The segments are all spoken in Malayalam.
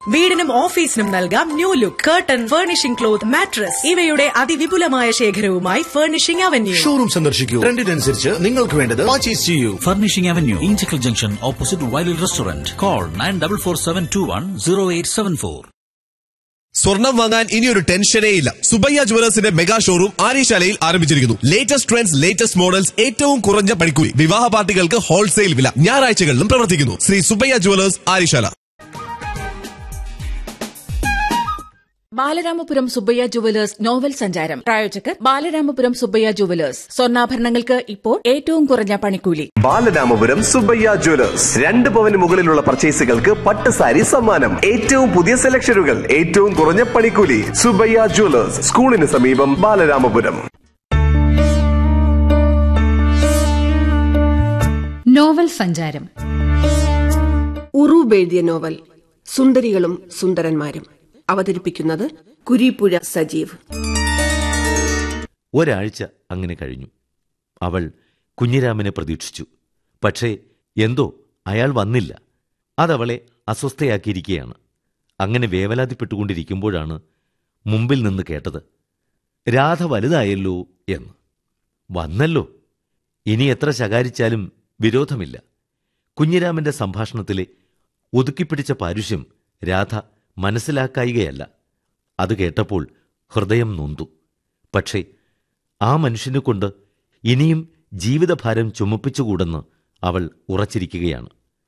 വീടിനും ഓഫീസിനും നൽകാം new look curtain furnishing cloth mattress ഇവയുടെ അതിവിപുലമായ ശേഖരവുമായി ഫർണിഷിംഗ് അവന്യൂ ഷോറൂം സന്ദർശിക്കൂ ട്രെൻഡിനനുസരിച്ച് നിങ്ങൾക്ക് വേണ്ടത് പർച്ചേസ് ചെയ്യൂ Furnishing Avenue, Inchicle Junction, opposite Wiley Restaurant. Call 9447210874. സ്വർണം വാങ്ങാൻ ഇനിയൊരു ടെൻഷനേ ഇല്ല സുബയ്യ ജുവലേഴ്സിന്റെ മെഗാ ഷോറൂം ആര്യശാലയിൽ ആരംഭിച്ചിരിക്കുന്നു ലേറ്റസ്റ്റ് ട്രെൻഡ്സ് ലേറ്റസ്റ്റ് മോഡൽസ് ഏറ്റവും കുറഞ്ഞ പണിക്കൂലി വിവാഹ പാർട്ടികൾക്ക് ഹോൾസെയിൽ വില ഞായറാഴ്ചകളിലും പ്രവർത്തിക്കുന്നു Sri Subbaiah Jewellers Aryasala Balaramapuram Subbaiah Jewellers novel സഞ്ചാരം പ്രായോജകർ ബാലരാമപുരം സുബ്ബയ്യ ജുവലേഴ്സ് സ്വർണ്ണാഭരണങ്ങൾക്ക് ഇപ്പോൾ ഏറ്റവും കുറഞ്ഞ പണിക്കൂലി ബാലരാമപുരം സുബയ്യ ജ്വല്ലേഴ്സ് രണ്ട് പവന് മുകളിലുള്ള പർച്ചേസുകൾക്ക് പട്ട് സാരി സമ്മാനം ഏറ്റവും പുതിയ സെലക്ഷനുകൾ ഏറ്റവും കുറഞ്ഞ പണിക്കൂലി സുബയ്യ ജ്വല്ലേഴ്സ് സ്കൂളിന് സമീപം ബാലരാമപുരം നോവൽ സഞ്ചാരം ഉറൂബ് എഴുതിയ നോവൽ സുന്ദരികളും സുന്ദരന്മാരും അവതരിപ്പിക്കുന്നത് കുരീപ്പുഴ സജീവ് ഒരാഴ്ച അങ്ങനെ കഴിഞ്ഞു അവൾ കുഞ്ഞിരാമനെ പ്രതീക്ഷിച്ചു പക്ഷേ എന്തോ അയാൾ വന്നില്ല അതവളെ അസ്വസ്ഥയാക്കിയിരിക്കുകയാണ് അങ്ങനെ വേവലാതിപ്പെട്ടുകൊണ്ടിരിക്കുമ്പോഴാണ് മുമ്പിൽ നിന്ന് കേട്ടത് രാധ വലുതായല്ലോ എന്ന് വന്നല്ലോ ഇനി എത്ര ശകാരിച്ചാലും വിരോധമില്ല കുഞ്ഞിരാമന്റെ സംഭാഷണത്തിലെ ഒതുക്കിപ്പിടിച്ച പാരുഷ്യം രാധ മനസ്സിലാക്കായികയല്ല അത് കേട്ടപ്പോൾ ഹൃദയം നൊന്തു പക്ഷേ ആ മനുഷ്യനെ കൊണ്ട് ഇനിയും ജീവിതഭാരം ചുമപ്പിച്ചുകൂടെന്ന് അവൾ ഉറച്ചിരിക്കുകയാണ്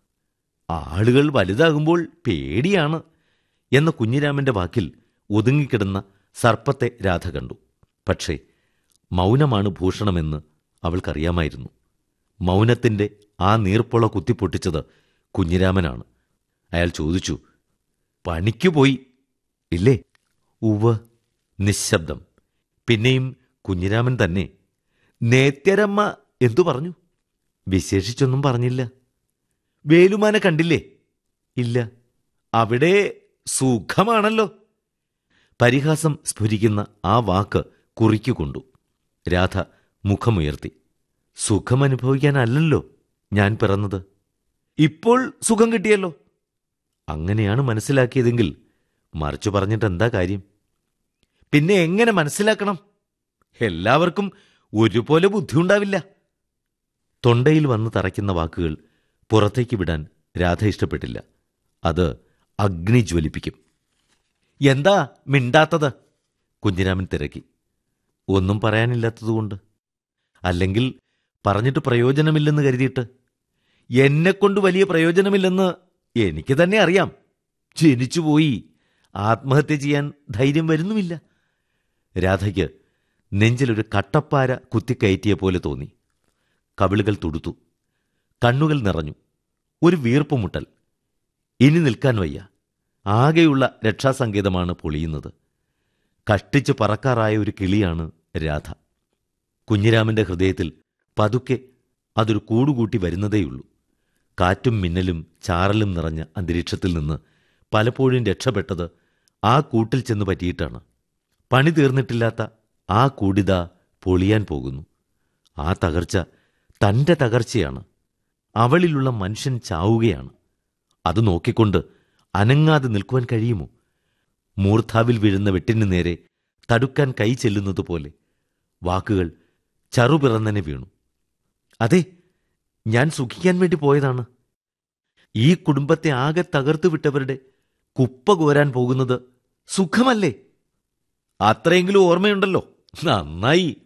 ആളുകൾ വലുതാകുമ്പോൾ പേടിയാണ് എന്ന കുഞ്ഞിരാമന്റെ വാക്കിൽ ഒതുങ്ങിക്കിടന്ന സർപ്പത്തെ രാധ കണ്ടു പക്ഷേ മൗനമാണ് ഭൂഷണമെന്ന് അവൾക്കറിയാമായിരുന്നു മൗനത്തിന്റെ ആ നീർപ്പൊള കുത്തിപ്പൊട്ടിച്ചത് കുഞ്ഞിരാമനാണ് അയാൾ ചോദിച്ചു പണിക്കു പോയി ഇല്ലേ ഉവ്വ് നിശബ്ദം പിന്നെയും കുഞ്ഞിരാമൻ തന്നെ നേത്യരമ്മ എന്തു പറഞ്ഞു വിശേഷിച്ചൊന്നും പറഞ്ഞില്ല വേലുമാനെ കണ്ടില്ലേ ഇല്ല അവിടെ സുഖമാണല്ലോ പരിഹാസം സ്ഫുരിക്കുന്ന ആ വാക്ക് കുറിക്കുകൊണ്ടു രാധ മുഖമുയർത്തി സുഖമനുഭവിക്കാനല്ലല്ലോ ഞാൻ പിറന്നത് ഇപ്പോൾ സുഖം കിട്ടിയല്ലോ അങ്ങനെയാണ് മനസ്സിലാക്കിയതെങ്കിൽ മറിച്ചു പറഞ്ഞിട്ട് എന്താ കാര്യം പിന്നെ എങ്ങനെ മനസ്സിലാക്കണം എല്ലാവർക്കും ഒരുപോലെ ബുദ്ധിയുണ്ടാവില്ല തൊണ്ടയിൽ വന്ന് തറയ്ക്കുന്ന വാക്കുകൾ പുറത്തേക്ക് വിടാൻ രാധ ഇഷ്ടപ്പെട്ടില്ല അത് അഗ്നി ജ്വലിപ്പിക്കും എന്താ മിണ്ടാത്തത് കുഞ്ഞിരാമൻ തിരക്കി ഒന്നും പറയാനില്ലാത്തതുകൊണ്ട് അല്ലെങ്കിൽ പറഞ്ഞിട്ട് പ്രയോജനമില്ലെന്ന് കരുതിയിട്ട് എന്നെക്കൊണ്ട് വലിയ പ്രയോജനമില്ലെന്ന് എനിക്ക് തന്നെ അറിയാം ജനിച്ചുപോയി ആത്മഹത്യ ചെയ്യാൻ ധൈര്യം വരുന്നുമില്ല രാധയ്ക്ക് നെഞ്ചിലൊരു കട്ടപ്പാര കുത്തിക്കയറ്റിയ പോലെ തോന്നി കവിളുകൾ തുടുത്തു കണ്ണുകൾ നിറഞ്ഞു ഒരു വീർപ്പുമുട്ടൽ ഇനി നിൽക്കാൻ വയ്യ ആകെയുള്ള രക്ഷാസങ്കേതമാണ് പൊളിയുന്നത് കഷ്ടിച്ച് പറക്കാറായ ഒരു കിളിയാണ് രാധ കുഞ്ഞിരാമന്റെ ഹൃദയത്തിൽ പതുക്കെ അതൊരു കൂടുകൂട്ടി വരുന്നതേയുള്ളൂ കാറ്റും മിന്നലും ചാറലും നിറഞ്ഞ അന്തരീക്ഷത്തിൽ നിന്ന് പലപ്പോഴും രക്ഷപ്പെട്ടത് ആ കൂട്ടിൽ ചെന്ന് പറ്റിയിട്ടാണ് പണി തീർന്നിട്ടില്ലാത്ത ആ കൂടിത പൊളിയാൻ പോകുന്നു ആ തകർച്ച തൻ്റെ തകർച്ചയാണ് അവളിലുള്ള മനുഷ്യൻ ചാവുകയാണ് അത് നോക്കിക്കൊണ്ട് അനങ്ങാതെ നിൽക്കുവാൻ കഴിയുമോ മൂർധാവിൽ വീഴുന്ന വെട്ടിനു നേരെ തടുക്കാൻ കൈ ചെല്ലുന്നത് പോലെ വാക്കുകൾ ചറുപിറന്നനെ വീണു അതെ ഞാൻ സുഖിക്കാൻ വേണ്ടി പോയതാണ് ഈ കുടുംബത്തെ ആകെ തകർത്തു വിട്ടവരുടെ കുപ്പ കോരാൻ പോകുന്നത് സുഖമല്ലേ അത്രയെങ്കിലും ഓർമ്മയുണ്ടല്ലോ നന്നായി